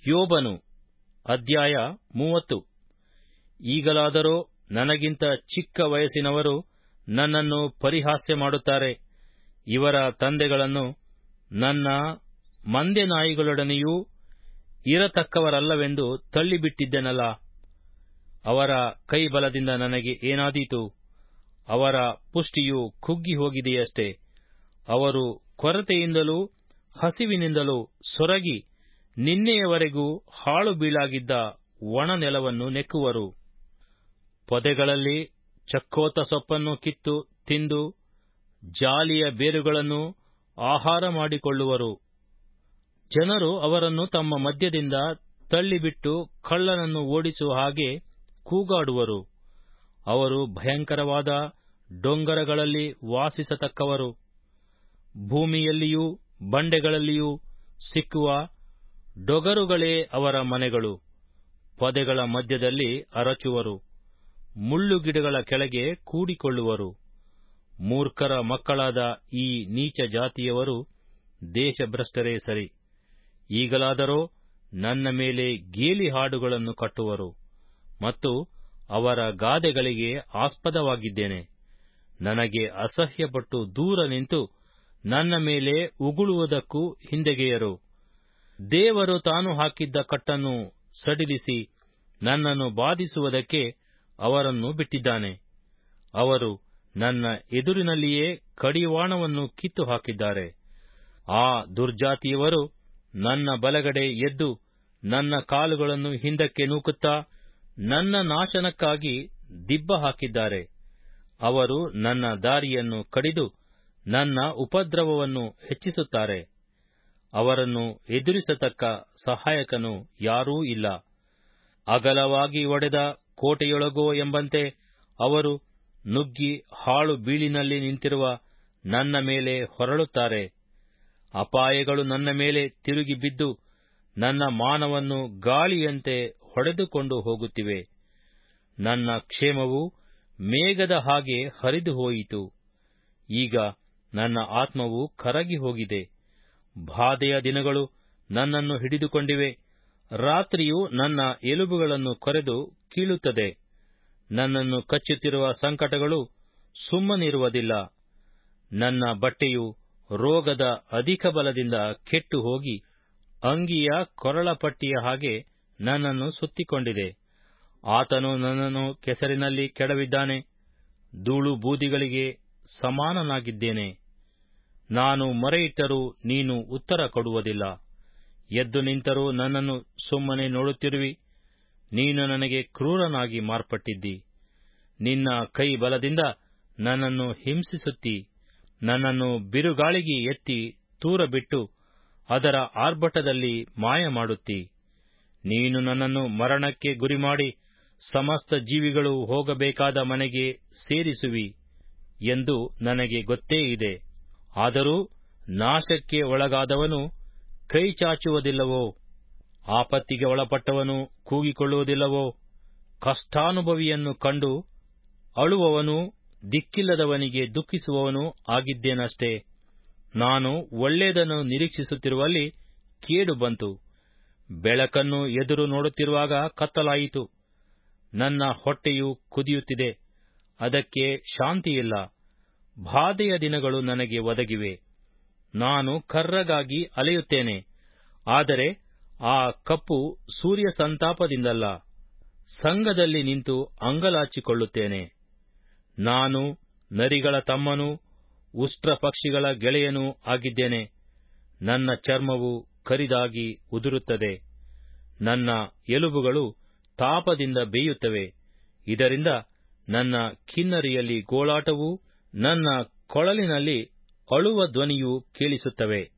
ಯೋಬನು ಅಧ್ಯಾಯ ಮೂವತ್ತು ಈಗಲಾದರೋ ನನಗಿಂತ ಚಿಕ್ಕ ವಯಸ್ಸಿನವರು ನನ್ನನ್ನು ಪರಿಹಾಸ್ಯ ಮಾಡುತ್ತಾರೆ ಇವರ ತಂದೆಗಳನ್ನು ನನ್ನ ಮಂದೆ ನಾಯಿಗಳೊಡನೆಯೂ ಇರತಕ್ಕವರಲ್ಲವೆಂದು ತಳ್ಳಿಬಿಟ್ಟಿದ್ದೆನಲ್ಲ ಅವರ ಕೈಬಲದಿಂದ ನನಗೆ ಏನಾದೀತು ಅವರ ಪುಷ್ಟಿಯು ಕುಗ್ಗಿ ಹೋಗಿದೆಯಷ್ಟೇ ಅವರು ಕೊರತೆಯಿಂದಲೂ ಹಸಿವಿನಿಂದಲೂ ಸೊರಗಿ ನಿನ್ನೆಯವರೆಗೂ ಹಾಳು ಬೀಳಾಗಿದ್ದ ಒಣ ನೆಲವನ್ನು ನೆಕ್ಕುವರು ಪೊದೆಗಳಲ್ಲಿ ಚಕ್ಕೋತ ಸೊಪ್ಪನ್ನು ಕಿತ್ತು ತಿಂದು ಜಾಲಿಯ ಬೇರುಗಳನ್ನು ಆಹಾರ ಮಾಡಿಕೊಳ್ಳುವರು ಜನರು ಅವರನ್ನು ತಮ್ಮ ಮಧ್ಯದಿಂದ ತಳ್ಳಿಬಿಟ್ಟು ಕಳ್ಳನನ್ನು ಓಡಿಸುವ ಹಾಗೆ ಕೂಗಾಡುವರು ಅವರು ಭಯಂಕರವಾದ ಡೊಂಗರಗಳಲ್ಲಿ ವಾಸಿಸತಕ್ಕವರು ಭೂಮಿಯಲ್ಲಿಯೂ ಬಂಡೆಗಳಲ್ಲಿಯೂ ಸಿಕ್ಕುವ ಡೊಗರುಗಳೇ ಅವರ ಮನೆಗಳು ಪೊದೆಗಳ ಮಧ್ಯದಲ್ಲಿ ಅರಚುವರು ಮುಳ್ಳುಗಿಡಗಳ ಕೆಳಗೆ ಕೂಡಿಕೊಳ್ಳುವರು ಮೂರ್ಖರ ಮಕ್ಕಳಾದ ಈ ನೀಚ ಜಾತಿಯವರು ದೇಶಭ್ರಷ್ಟರೇ ಸರಿ ಈಗಲಾದರೋ ನನ್ನ ಮೇಲೆ ಗೇಲಿ ಹಾಡುಗಳನ್ನು ಕಟ್ಟುವರು ಮತ್ತು ಅವರ ಗಾದೆಗಳಿಗೆ ಆಸ್ಪದವಾಗಿದ್ದೇನೆ ನನಗೆ ಅಸಹ್ಯಪಟ್ಟು ದೂರ ನಿಂತು ನನ್ನ ಮೇಲೆ ಉಗುಳುವುದಕ್ಕೂ ಹಿಂದೆಗೆಯರು ದೇವರು ತಾನು ಹಾಕಿದ್ದ ಕಟ್ಟನ್ನು ಸಡಿಲಿಸಿ ನನ್ನನ್ನು ಬಾಧಿಸುವುದಕ್ಕೆ ಅವರನ್ನು ಬಿಟ್ಟಿದ್ದಾನೆ ಅವರು ನನ್ನ ಎದುರಿನಲ್ಲಿಯೇ ಕಡಿವಾಣವನ್ನು ಕಿತ್ತು ಹಾಕಿದ್ದಾರೆ ಆ ದುರ್ಜಾತಿಯವರು ನನ್ನ ಬಲಗಡೆ ಎದ್ದು ನನ್ನ ಕಾಲುಗಳನ್ನು ಹಿಂದಕ್ಕೆ ನೂಕುತ್ತಾ ನನ್ನ ನಾಶನಕ್ಕಾಗಿ ದಿಬ್ಬ ಹಾಕಿದ್ದಾರೆ ಅವರು ನನ್ನ ದಾರಿಯನ್ನು ಕಡಿದು ನನ್ನ ಉಪದ್ರವವನ್ನು ಹೆಚ್ಚಿಸುತ್ತಾರೆ ಅವರನ್ನು ಎದುರಿಸತಕ್ಕ ಸಹಾಯಕನು ಯಾರೂ ಇಲ್ಲ ಅಗಲವಾಗಿ ಒಡೆದ ಕೋಟೆಯೊಳಗೋ ಎಂಬಂತೆ ಅವರು ನುಗ್ಗಿ ಹಾಳು ಬೀಳಿನಲ್ಲಿ ನಿಂತಿರುವ ನನ್ನ ಮೇಲೆ ಹೊರಳುತ್ತಾರೆ ಅಪಾಯಗಳು ನನ್ನ ಮೇಲೆ ತಿರುಗಿ ಬಿದ್ದು ನನ್ನ ಮಾನವನ್ನು ಗಾಳಿಯಂತೆ ಹೊಡೆದುಕೊಂಡು ಹೋಗುತ್ತಿವೆ ನನ್ನ ಕ್ಷೇಮವು ಮೇಘದ ಹಾಗೆ ಹರಿದು ಹೋಯಿತು ಈಗ ನನ್ನ ಆತ್ಮವು ಕರಗಿ ಹೋಗಿದೆ ಬಾಧೆಯ ದಿನಗಳು ನನ್ನನ್ನು ಹಿಡಿದುಕೊಂಡಿವೆ ರಾತ್ರಿಯು ನನ್ನ ಎಲುಬುಗಳನ್ನು ಕೊರೆದು ಕೀಳುತ್ತದೆ ನನ್ನನ್ನು ಕಚ್ಚುತ್ತಿರುವ ಸಂಕಟಗಳು ಸುಮ್ಮನಿರುವುದಿಲ್ಲ ನನ್ನ ಬಟ್ಟೆಯು ರೋಗದ ಅಧಿಕ ಬಲದಿಂದ ಕೆಟ್ಟು ಹೋಗಿ ಅಂಗಿಯ ಕೊರಳಪಟ್ಟಿಯ ಹಾಗೆ ನನ್ನನ್ನು ಸುತ್ತಿಕೊಂಡಿದೆ ಆತನು ನನ್ನನ್ನು ಕೆಸರಿನಲ್ಲಿ ಕೆಡವಿದ್ದಾನೆ ಧೂಳು ಬೂದಿಗಳಿಗೆ ಸಮಾನನಾಗಿದ್ದೇನೆ ನಾನು ಮೊರೆಯಿಟ್ಟರೂ ನೀನು ಉತ್ತರ ಕೊಡುವುದಿಲ್ಲ ಎದ್ದು ನಿಂತರೂ ನನ್ನನ್ನು ಸುಮ್ಮನೆ ನೋಡುತ್ತಿರುವಿ ನೀನು ನನಗೆ ಕ್ರೂರನಾಗಿ ಮಾರ್ಪಟ್ಟಿದ್ದಿ ನಿನ್ನ ಕೈ ಬಲದಿಂದ ನನ್ನನ್ನು ಹಿಂಸಿಸುತ್ತಿ ನನ್ನನ್ನು ಬಿರುಗಾಳಿಗೆ ಎತ್ತಿ ತೂರಬಿಟ್ಟು ಅದರ ಆರ್ಭಟದಲ್ಲಿ ಮಾಯ ಮಾಡುತ್ತಿ ನೀನು ನನ್ನನ್ನು ಮರಣಕ್ಕೆ ಗುರಿಮಾಡಿ ಸಮಸ್ತ ಜೀವಿಗಳು ಹೋಗಬೇಕಾದ ಮನೆಗೆ ಸೇರಿಸುವಿ ಎಂದು ನನಗೆ ಗೊತ್ತೇ ಇದೆ ಆದರೂ ನಾಶಕ್ಕೆ ಒಳಗಾದವನು ಕೈ ಚಾಚುವುದಿಲ್ಲವೋ ಆಪತ್ತಿಗೆ ಒಳಪಟ್ಟವನು ಕೂಗಿಕೊಳ್ಳುವುದಿಲ್ಲವೋ ಕಷ್ಟಾನುಭವಿಯನ್ನು ಕಂಡು ಅಳುವವನು ದಿಕ್ಕಿಲ್ಲದವನಿಗೆ ದುಃಖಿಸುವವನು ಆಗಿದ್ದೇನಷ್ಟೇ ನಾನು ಒಳ್ಳೆಯದನ್ನು ನಿರೀಕ್ಷಿಸುತ್ತಿರುವಲ್ಲಿ ಕೇಡು ಬಂತು ಬೆಳಕನ್ನು ಎದುರು ನೋಡುತ್ತಿರುವಾಗ ಕತ್ತಲಾಯಿತು ನನ್ನ ಹೊಟ್ಟೆಯು ಕುದಿಯುತ್ತಿದೆ ಅದಕ್ಕೆ ಶಾಂತಿಯಿಲ್ಲ ಬಾಧೆಯ ದಿನಗಳು ನನಗೆ ಒದಗಿವೆ ನಾನು ಕರ್ರಗಾಗಿ ಅಲೆಯುತ್ತೇನೆ ಆದರೆ ಆ ಕಪ್ಪು ಸೂರ್ಯ ಸಂತಾಪದಿಂದಲ್ಲ ಸಂಘದಲ್ಲಿ ನಿಂತು ಅಂಗಲಾಚಿಕೊಳ್ಳುತ್ತೇನೆ ನಾನು ನರಿಗಳ ತಮ್ಮನೂ ಉಷ್ಟ್ರ ಪಕ್ಷಿಗಳ ಗೆಳೆಯನೂ ಆಗಿದ್ದೇನೆ ನನ್ನ ಚರ್ಮವು ಕರಿದಾಗಿ ಉದುರುತ್ತದೆ ನನ್ನ ಎಲುಬುಗಳು ತಾಪದಿಂದ ಬೇಯುತ್ತವೆ ಇದರಿಂದ ನನ್ನ ಕಿನ್ನರಿಯಲ್ಲಿ ಗೋಳಾಟವೂ ನನ್ನ ಕೊಳಲಿನಲ್ಲಿ ಅಳುವ ಧ್ವನಿಯೂ ಕೇಳಿಸುತ್ತವೆ